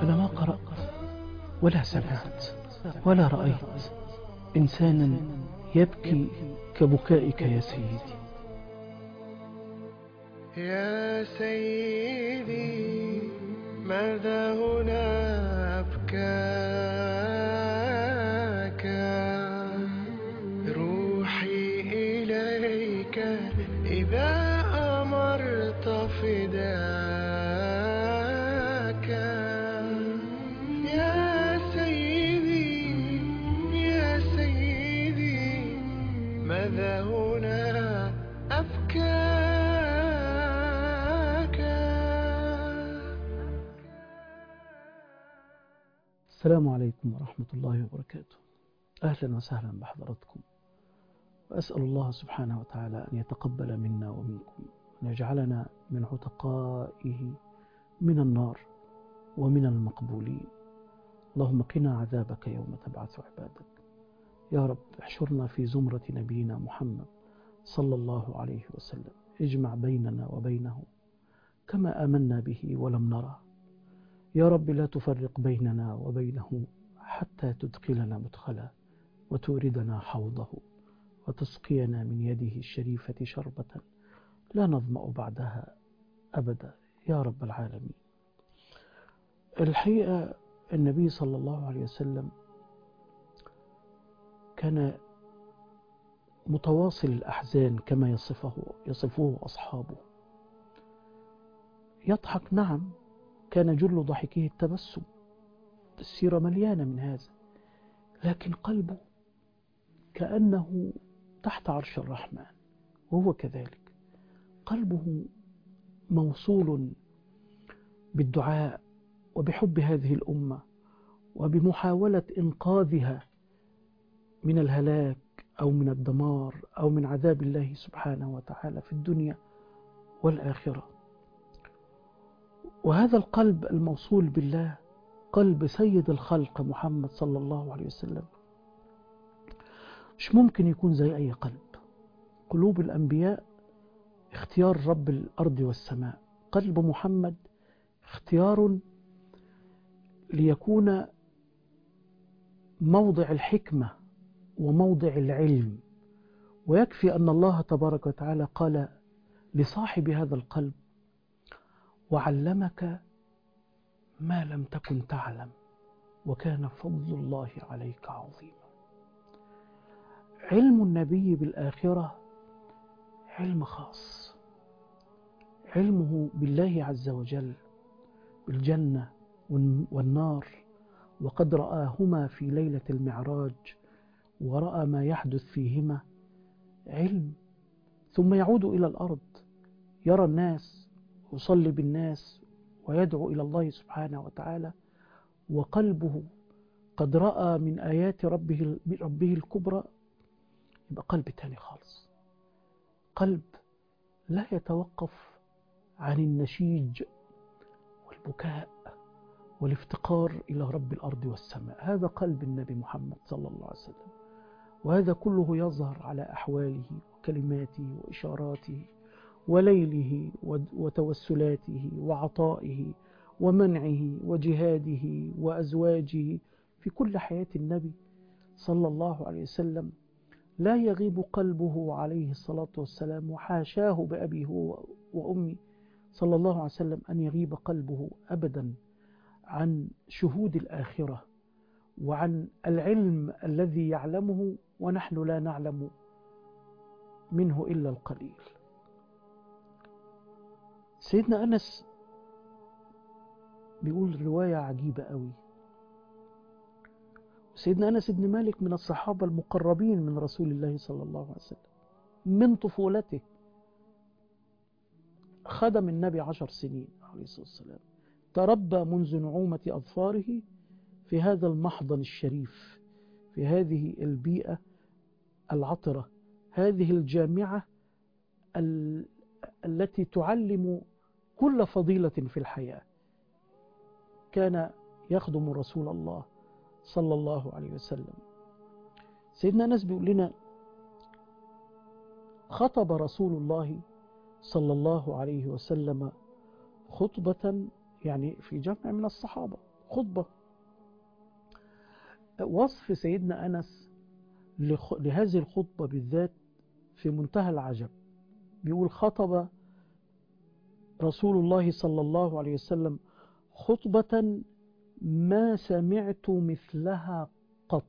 أنا ما قرأت ولا سمعت ولا رأيت إنسانا يبكي كبكائك يا سيدي يا سيدي ماذا هنا أبكاك روحي إليك إذا أمرت فداك يا سيدي يا سيدي ماذا هنا أبكاك السلام عليكم ورحمة الله وبركاته أهلا وسهلا بحضراتكم وأسأل الله سبحانه وتعالى أن يتقبل منا ومنكم أن يجعلنا من عتقائه من النار ومن المقبولين اللهم قنا عذابك يوم تبعث عبادك يا رب احشرنا في زمرة نبينا محمد صلى الله عليه وسلم اجمع بيننا وبينه كما آمنا به ولم نره يا رب لا تفرق بيننا وبينه حتى تدخلنا مدخلا وتوردنا حوضه وتسقينا من يده الشريفة شربة لا نظمأ بعدها أبدا يا رب العالمين الحقيقة النبي صلى الله عليه وسلم كان متواصل الأحزان كما يصفه يصفه أصحابه يضحك نعم كان جل ضحكه التبسم السيرة مليانة من هذا لكن قلبه كأنه تحت عرش الرحمن وهو كذلك قلبه موصول بالدعاء وبحب هذه الأمة وبمحاولة إنقاذها من الهلاك أو من الدمار أو من عذاب الله سبحانه وتعالى في الدنيا والآخرة وهذا القلب الموصول بالله قلب سيد الخلق محمد صلى الله عليه وسلم مش ممكن يكون زي أي قلب قلوب الأنبياء اختيار رب الأرض والسماء قلب محمد اختيار ليكون موضع الحكمة وموضع العلم ويكفي أن الله تبارك وتعالى قال لصاحب هذا القلب وعلمك ما لم تكن تعلم وكان فضل الله عليك عظيما علم النبي بالآخرة علم خاص علمه بالله عز وجل بالجنة والنار وقد رآهما في ليلة المعراج ورأى ما يحدث فيهما علم ثم يعود إلى الأرض يرى الناس يصلي بالناس ويدعو إلى الله سبحانه وتعالى وقلبه قد رأى من آيات ربه, ربه الكبرى يبقى قلب تاني خالص قلب لا يتوقف عن النشيج والبكاء والافتقار إلى رب الأرض والسماء هذا قلب النبي محمد صلى الله عليه وسلم وهذا كله يظهر على أحواله وكلماته وإشاراته وليله وتوسلاته وعطائه ومنعه وجهاده وأزواجه في كل حياة النبي صلى الله عليه وسلم لا يغيب قلبه عليه الصلاة والسلام وحاشاه بأبي هو وأمي صلى الله عليه وسلم أن يغيب قلبه أبدا عن شهود الآخرة وعن العلم الذي يعلمه ونحن لا نعلم منه إلا القليل سيدنا أنس بيقول رواية عجيبة قوي سيدنا أنس بن مالك من الصحابة المقربين من رسول الله صلى الله عليه وسلم من طفولته خدم النبي عشر سنين عليه الصلاة والسلام تربى منذ نعومة أظفاره في هذا المحضن الشريف في هذه البيئة العطرة هذه الجامعة ال... التي تعلم كل فضيلة في الحياة كان يخدم رسول الله صلى الله عليه وسلم سيدنا أنس بيقول لنا خطب رسول الله صلى الله عليه وسلم خطبة يعني في جمع من الصحابة خطبة وصف سيدنا أنس لخ- لهذه الخطبة بالذات في منتهى العجب بيقول خطب رسول الله صلى الله عليه وسلم خطبة ما سمعت مثلها قط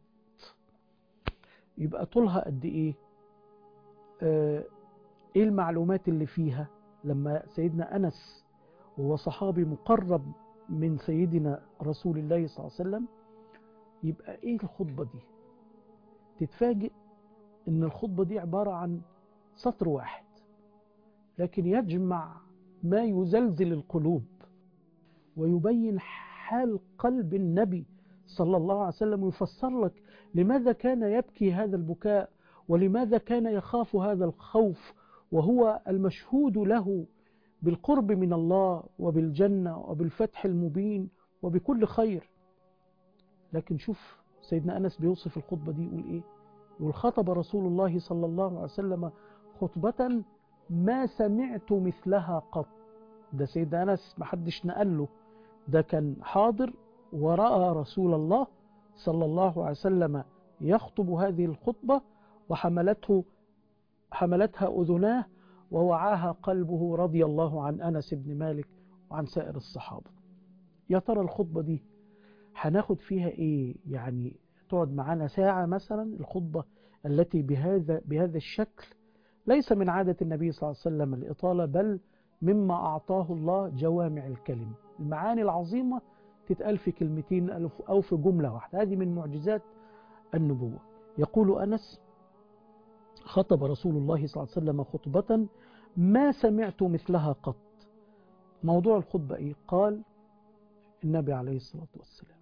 يبقى طولها قد ايه آه ايه المعلومات اللي فيها لما سيدنا انس وهو صحابي مقرب من سيدنا رسول الله صلى الله عليه وسلم يبقى ايه الخطبة دي تتفاجئ ان الخطبة دي عبارة عن سطر واحد لكن يجمع ما يزلزل القلوب ويبين حال قلب النبي صلى الله عليه وسلم ويفسر لك لماذا كان يبكي هذا البكاء ولماذا كان يخاف هذا الخوف وهو المشهود له بالقرب من الله وبالجنة وبالفتح المبين وبكل خير لكن شوف سيدنا أنس بيوصف الخطبة دي يقول إيه يقول خطب رسول الله صلى الله عليه وسلم خطبة ما سمعت مثلها قط ده سيدنا أنس محدش نقل له ده كان حاضر ورأى رسول الله صلى الله عليه وسلم يخطب هذه الخطبة وحملته حملتها أذناه ووعاها قلبه رضي الله عن أنس بن مالك وعن سائر الصحابة يا ترى الخطبة دي هناخد فيها إيه يعني تقعد معانا ساعة مثلا الخطبة التي بهذا بهذا الشكل ليس من عادة النبي صلى الله عليه وسلم الإطالة بل مما أعطاه الله جوامع الكلم المعاني العظيمة تتقال في كلمتين أو في جملة واحدة هذه من معجزات النبوة يقول أنس خطب رسول الله صلى الله عليه وسلم خطبة ما سمعت مثلها قط موضوع الخطبة إيه؟ قال النبي عليه الصلاة والسلام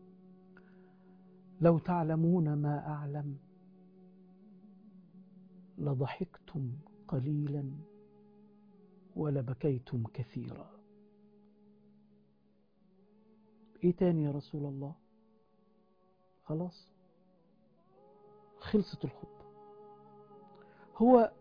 لو تعلمون ما أعلم لضحكتم قليلا ولبكيتم كثيرا ايه تاني يا رسول الله خلاص خلصت الخطبة هو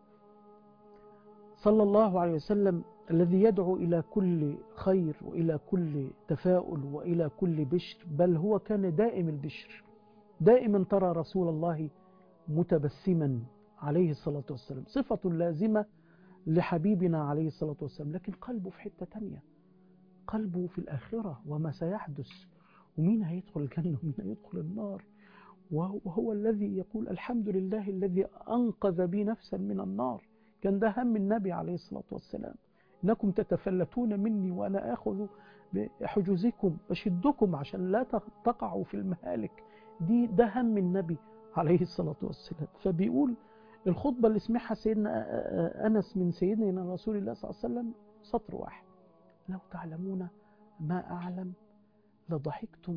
صلى الله عليه وسلم الذي يدعو إلى كل خير وإلى كل تفاؤل وإلى كل بشر بل هو كان دائم البشر دائما ترى رسول الله متبسما عليه الصلاة والسلام صفة لازمة لحبيبنا عليه الصلاة والسلام لكن قلبه في حتة تانية قلبه في الآخرة وما سيحدث ومين هيدخل الجنة ومين هيدخل النار وهو الذي يقول الحمد لله الذي أنقذ بي نفسا من النار كان ده هم النبي عليه الصلاة والسلام إنكم تتفلتون مني وأنا آخذ بحجوزكم أشدكم عشان لا تقعوا في المهالك دي ده هم النبي عليه الصلاة والسلام فبيقول الخطبة اللي سمعها سيدنا أنس من سيدنا رسول الله صلى الله عليه وسلم سطر واحد لو تعلمون ما أعلم لضحكتم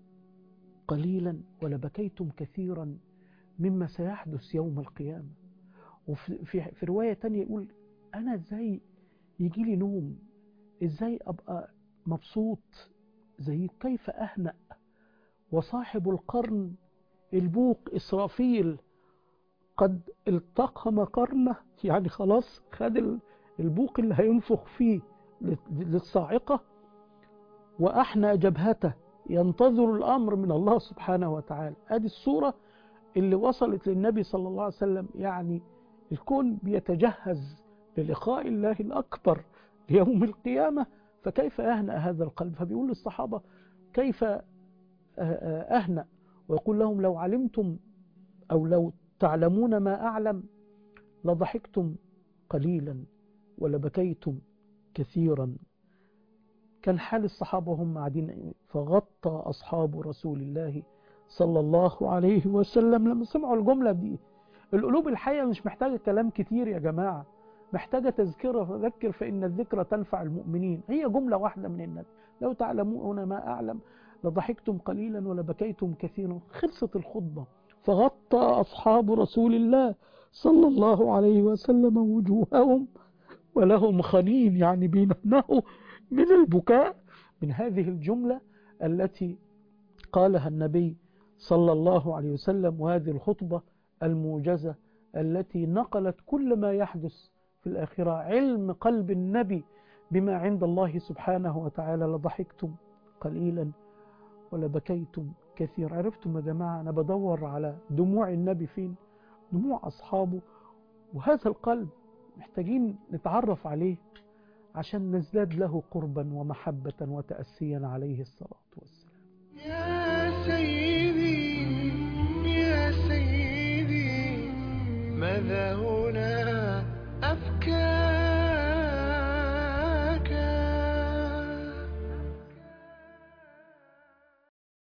قليلا ولبكيتم كثيرا مما سيحدث يوم القيامة وفي في, في رواية تانية يقول أنا إزاي يجي لي نوم إزاي أبقى مبسوط زي كيف أهنأ وصاحب القرن البوق إسرافيل قد التقم قرنه يعني خلاص خد البوق اللي هينفخ فيه للصاعقة وأحنى جبهته ينتظر الأمر من الله سبحانه وتعالى هذه الصورة اللي وصلت للنبي صلى الله عليه وسلم يعني الكون بيتجهز للقاء الله الأكبر ليوم القيامة فكيف أهنأ هذا القلب فبيقول للصحابة كيف أهنأ ويقول لهم لو علمتم أو لو تعلمون ما أعلم لضحكتم قليلا ولبكيتم كثيرا كان حال الصحابة هم قاعدين فغطى أصحاب رسول الله صلى الله عليه وسلم لما سمعوا الجملة دي القلوب الحية مش محتاجة كلام كتير يا جماعة محتاجة تذكرة فذكر فإن الذكرى تنفع المؤمنين هي جملة واحدة من النبي لو تعلمون ما أعلم لضحكتم قليلا ولبكيتم كثيرا خلصت الخطبة فغطى أصحاب رسول الله صلى الله عليه وسلم وجوههم ولهم خنين يعني بينهنه من البكاء من هذه الجملة التي قالها النبي صلى الله عليه وسلم وهذه الخطبة الموجزة التي نقلت كل ما يحدث في الآخرة علم قلب النبي بما عند الله سبحانه وتعالى لضحكتم قليلا ولا بكيتم كثير عرفتم يا جماعة أنا بدور على دموع النبي فين دموع أصحابه وهذا القلب محتاجين نتعرف عليه عشان نزداد له قربا ومحبة وتأسيا عليه الصلاة والسلام يا سيدي يا سيدي ماذا هنا أبكى